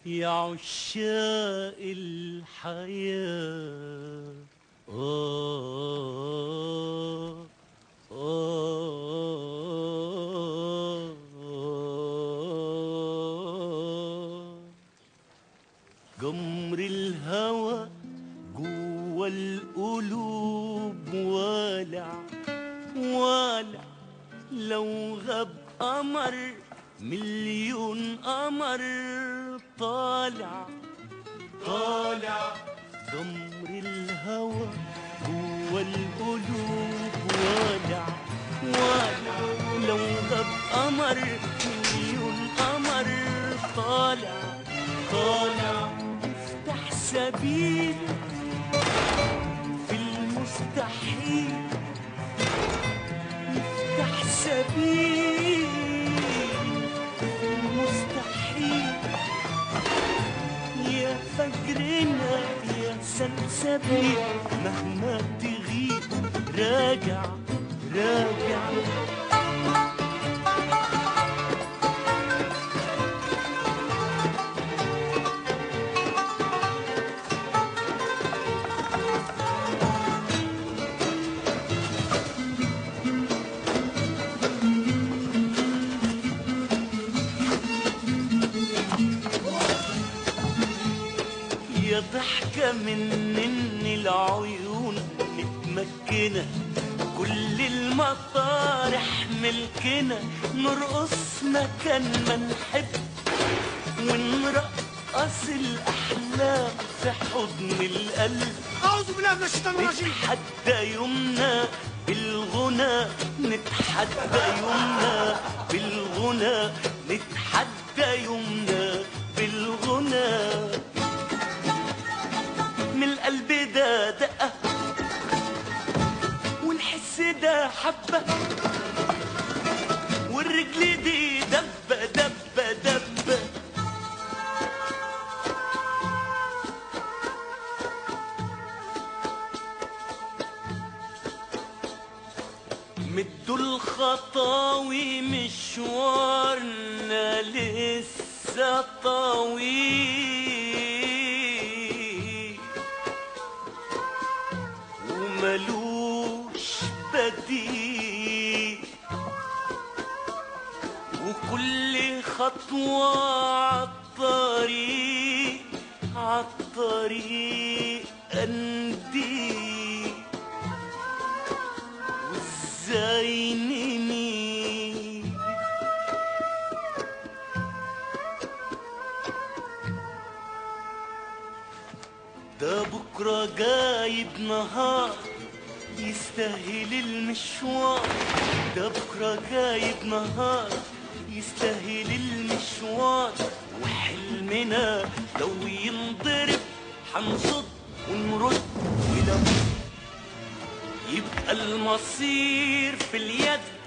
يا عشاق الحياة آه آه جمر الهوى جوا القلوب والع والع لو غاب قمر مليون قمر طالع طالع جمر الهوى جوا القلوب والع والع لو غاب قمر مليون قمر طالع طالع افتح سبيل في المستحيل افتح سبيل في المستحيل يا فجرنا يا سلسبيل مهما تغيب راجع راجع يا ضحكة من من العيون متمكنة كل المطارح ملكنا نرقص مكان ما نحب ونرقص الأحلام في حضن القلب أعوذ بالله من الشيطان الرجيم نتحدى يومنا بالغنى نتحدى يومنا بالغنى نتحدى يومنا بالغنى من القلب ده دقة والحس ده حبة والرجل دي دبة دبة دبة مدوا الخطاوي مشوارنا لسه طويل وملوش بديل وكل خطوة عالطريق عالطريق أنديل وازاي نميل ده بكرة جايب نهار يستاهل المشوار ده بكرة جايب نهار يستاهل المشوار وحلمنا لو ينضرب حنصد ونرد ولو يبقى المصير في اليد